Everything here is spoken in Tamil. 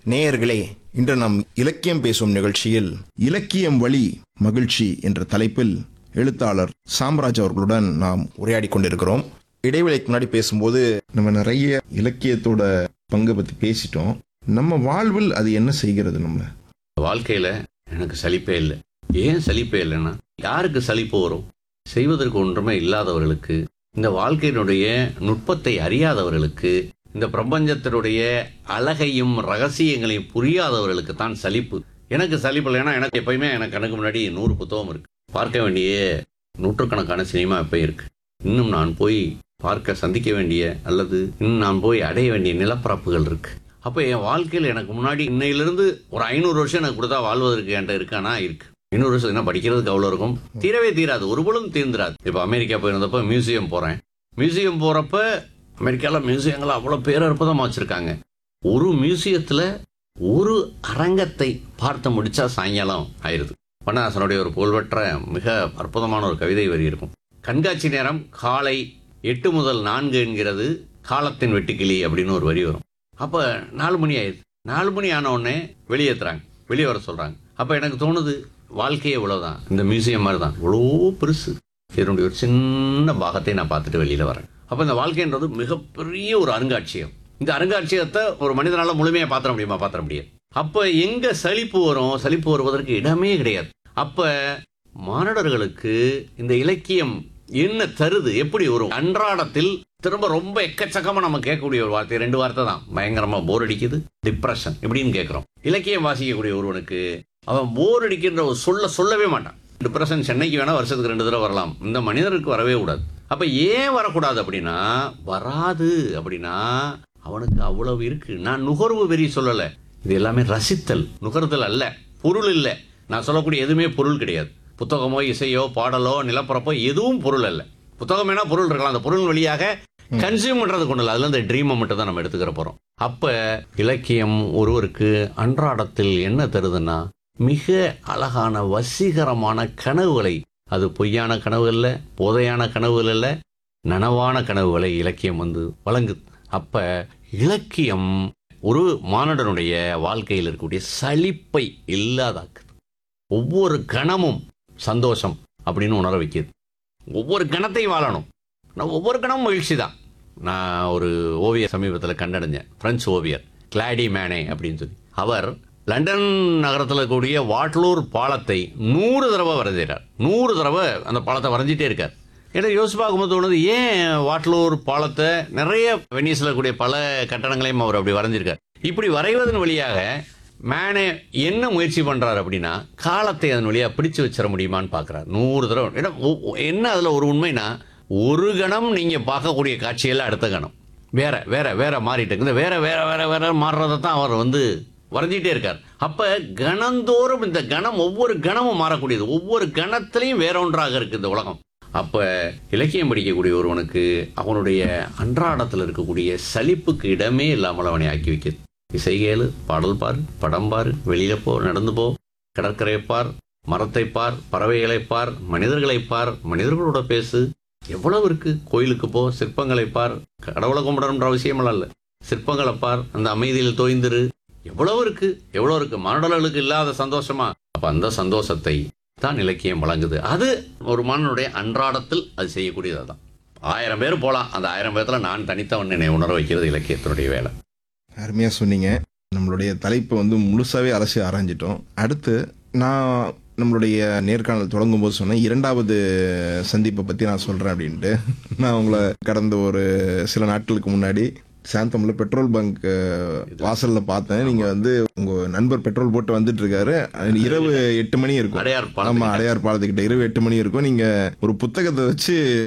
நேயர்களே இன்று நாம் இலக்கியம் பேசும் நிகழ்ச்சியில் இலக்கியம் வழி மகிழ்ச்சி என்ற தலைப்பில் எழுத்தாளர் சாம்ராஜ் அவர்களுடன் நாம் உரையாடி கொண்டிருக்கிறோம் இடைவேளைக்கு முன்னாடி பேசும்போது நம்ம நிறைய இலக்கியத்தோட பங்கு பத்தி பேசிட்டோம் நம்ம வாழ்வில் அது என்ன செய்கிறது நம்ம வாழ்க்கையில எனக்கு சலிப்பே இல்லை ஏன் சலிப்பே இல்லைன்னா யாருக்கு சலிப்பு வரும் செய்வதற்கு ஒன்றுமே இல்லாதவர்களுக்கு இந்த வாழ்க்கையினுடைய நுட்பத்தை அறியாதவர்களுக்கு இந்த பிரபஞ்சத்தினுடைய அழகையும் ரகசியங்களையும் புரியாதவர்களுக்கு தான் சலிப்பு எனக்கு சலிப்பு இல்லைன்னா எனக்கு எப்பயுமே எனக்கு கணக்கு முன்னாடி நூறு புத்தகம் இருக்கு பார்க்க வேண்டிய நூற்றுக்கணக்கான சினிமா எப்போ இருக்கு இன்னும் நான் போய் பார்க்க சந்திக்க வேண்டிய அல்லது இன்னும் நான் போய் அடைய வேண்டிய நிலப்பரப்புகள் இருக்கு அப்போ என் வாழ்க்கையில் எனக்கு முன்னாடி இன்னையிலிருந்து ஒரு ஐநூறு வருஷம் எனக்கு கொடுத்தா வாழ்வதற்கு என்கிட்ட இருக்கானா இருக்கு ஐநூறு வருஷம் என்ன படிக்கிறதுக்கு அவ்வளோ இருக்கும் தீரவே தீராது ஒரு பொழுதும் தீர்ந்துராது இப்போ அமெரிக்கா போயிருந்தப்போ மியூசியம் போகிறேன் மியூசியம் போகிறப்ப அமெரிக்காவில் மியூசியங்கள் அவ்வளோ பேரற்புதமாக வச்சுருக்காங்க ஒரு மியூசியத்தில் ஒரு அரங்கத்தை பார்த்து முடிச்சா சாயங்காலம் ஆயிருது வண்ணதாசனுடைய ஒரு புகழ்பெற்ற மிக அற்புதமான ஒரு கவிதை வரி இருக்கும் கண்காட்சி நேரம் காலை எட்டு முதல் நான்கு என்கிறது காலத்தின் வெட்டுக்கிளி அப்படின்னு ஒரு வரி வரும் அப்போ நாலு மணி ஆயிடுது நாலு மணி ஆன உடனே வெளியேற்றுறாங்க வெளியே வர சொல்கிறாங்க அப்போ எனக்கு தோணுது வாழ்க்கையே இவ்வளோதான் இந்த மியூசியம் மாதிரி தான் இவ்வளோ பெருசு இதனுடைய ஒரு சின்ன பாகத்தை நான் பார்த்துட்டு வெளியில் வரேன் அப்போ இந்த வாழ்க்கைன்றது மிகப்பெரிய ஒரு அருங்காட்சியகம் இந்த அருங்காட்சியகத்தை ஒரு மனிதனால முழுமையாக பாத்திர முடியுமா பாத்திர முடியாது அப்போ எங்கே சலிப்பு வரும் சலிப்பு வருவதற்கு இடமே கிடையாது அப்போ மாணவர்களுக்கு இந்த இலக்கியம் என்ன தருது எப்படி வரும் அன்றாடத்தில் திரும்ப ரொம்ப எக்கச்சக்கமா நம்ம கேட்கக்கூடிய ஒரு வார்த்தை ரெண்டு வார்த்தை தான் பயங்கரமா போர் அடிக்குது டிப்ரெஷன் இப்படின்னு கேட்கிறோம் இலக்கியம் வாசிக்கக்கூடிய ஒருவனுக்கு அவன் போர் அடிக்கின்ற ஒரு சொல்ல சொல்லவே மாட்டான் டிப்ரெஷன் சென்னைக்கு வேணா வருஷத்துக்கு ரெண்டு தடவை வரலாம் இந்த மனிதருக்கு வரவே கூடாது அப்ப ஏன் வரக்கூடாது அப்படின்னா வராது அப்படின்னா அவனுக்கு அவ்வளவு இருக்கு நான் நுகர்வு வெறி சொல்லல இது எல்லாமே ரசித்தல் நுகர்தல் அல்ல பொருள் இல்லை நான் சொல்லக்கூடிய எதுவுமே பொருள் கிடையாது புத்தகமோ இசையோ பாடலோ நிலப்பரப்போ எதுவும் பொருள் அல்ல புத்தகம் வேணா பொருள் இருக்கலாம் அந்த பொருள் வழியாக கன்சியூம் பண்றது கொண்டு இல்லை அதுல இந்த ட்ரீமை மட்டும் தான் நம்ம எடுத்துக்கிற போறோம் அப்ப இலக்கியம் ஒருவருக்கு அன்றாடத்தில் என்ன தருதுன்னா மிக அழகான வசீகரமான கனவுகளை அது பொய்யான கனவுகள் இல்ல போதையான கனவுகள் இல்ல நனவான கனவுகளை இலக்கியம் வந்து வழங்குது அப்ப இலக்கியம் ஒரு மானுடனுடைய வாழ்க்கையில் இருக்கக்கூடிய சலிப்பை இல்லாதாக்குது ஒவ்வொரு கணமும் சந்தோஷம் அப்படின்னு உணர வைக்கிது ஒவ்வொரு கணத்தையும் வாழணும் நான் ஒவ்வொரு கணமும் மகிழ்ச்சி தான் நான் ஒரு ஓவியர் சமீபத்தில் கண்டடைஞ்சேன் பிரெஞ்சு ஓவியர் கிளாடி மேனே அப்படின்னு சொல்லி அவர் லண்டன் நகரத்தில் இருக்கக்கூடிய வாட்லூர் பாலத்தை நூறு தடவை வரைஞ்சிறார் நூறு தடவை அந்த பாலத்தை வரைஞ்சிட்டே இருக்கார் எனக்கு யோசிச்சு பார்க்கும்போது தோணுது ஏன் வாட்லூர் பாலத்தை நிறைய வெனிஸில் இருக்கக்கூடிய பல கட்டடங்களையும் அவர் அப்படி வரைஞ்சிருக்கார் இப்படி வரைவதன் வழியாக மேனே என்ன முயற்சி பண்றாரு அப்படின்னா காலத்தை அதன் வழியா பிடிச்சு வச்சிட முடியுமான்னு பார்க்கறாரு நூறு தடவை ஏன்னா ஒ- ஒ- என்ன அதுல ஒரு உண்மைனா ஒரு கணம் நீங்க பார்க்கக்கூடிய காட்சியெல்லாம் அடுத்த கணம் வேற வேற வேற மாறிட்டு இருக்கு இந்த வேற வேற வேற வேற மாறுறதை தான் அவர் வந்து வரைஞ்சிட்டே இருக்கார் அப்ப கணந்தோறும் இந்த கணம் ஒவ்வொரு கணமும் மாறக்கூடியது ஒவ்வொரு கணத்திலையும் வேற ஒன்றாக இருக்கு இந்த உலகம் அப்ப இலக்கியம் படிக்கக்கூடிய ஒருவனுக்கு அவனுடைய அன்றாடத்தில் இருக்கக்கூடிய சலிப்புக்கு இடமே இல்லாமல் அவனை ஆக்கி வைக்கிறது இசை கேளு பாடல் பாரு படம் பாரு வெளியில போ நடந்து போ கடற்கரை பார் மரத்தை பார் பறவைகளை பார் மனிதர்களை பார் மனிதர்களோட பேசு எவ்வளவு இருக்கு கோயிலுக்கு போ சிற்பங்களை பார் கடவுளை கும்பிடணுன்ற அவசியமெல்லாம் இல்லை சிற்பங்களை பார் அந்த அமைதியில் தோய்ந்திரு எவ்வளவு இருக்கு எவ்வளவு இருக்கு மானுடர்களுக்கு இல்லாத சந்தோஷமா அப்ப அந்த சந்தோஷத்தை தான் இலக்கியம் வழங்குது அது ஒரு மாணவனுடைய அன்றாடத்தில் அது செய்யக்கூடியது அதான் ஆயிரம் பேர் போலாம் அந்த ஆயிரம் பேர்த்துல நான் தனித்தவன் என்னை உணர வைக்கிறது இலக்கியத்தினுடைய வேலை அருமையா சொன்னீங்க நம்மளுடைய தலைப்பை வந்து முழுசாவே அலசி ஆராய்ஞ்சிட்டோம் அடுத்து நான் நம்மளுடைய நேர்காணல் தொடங்கும் போது சொன்னேன் இரண்டாவது சந்திப்பை பத்தி நான் சொல்றேன் அப்படின்ட்டு நான் உங்களை கடந்த ஒரு சில நாட்களுக்கு முன்னாடி சாந்தம்ல பெட்ரோல் பங்க் வாசல்ல பார்த்தேன் நீங்க வந்து உங்க நண்பர் பெட்ரோல் போட்டு வந்துட்டு இருக்காரு அது இரவு எட்டு மணி இருக்கும் அடையார் ஆமா பாலம் அடையார் பாலத்துக்கிட்ட இரவு எட்டு மணி இருக்கும் நீங்க ஒரு புத்தகத்தை வச்சு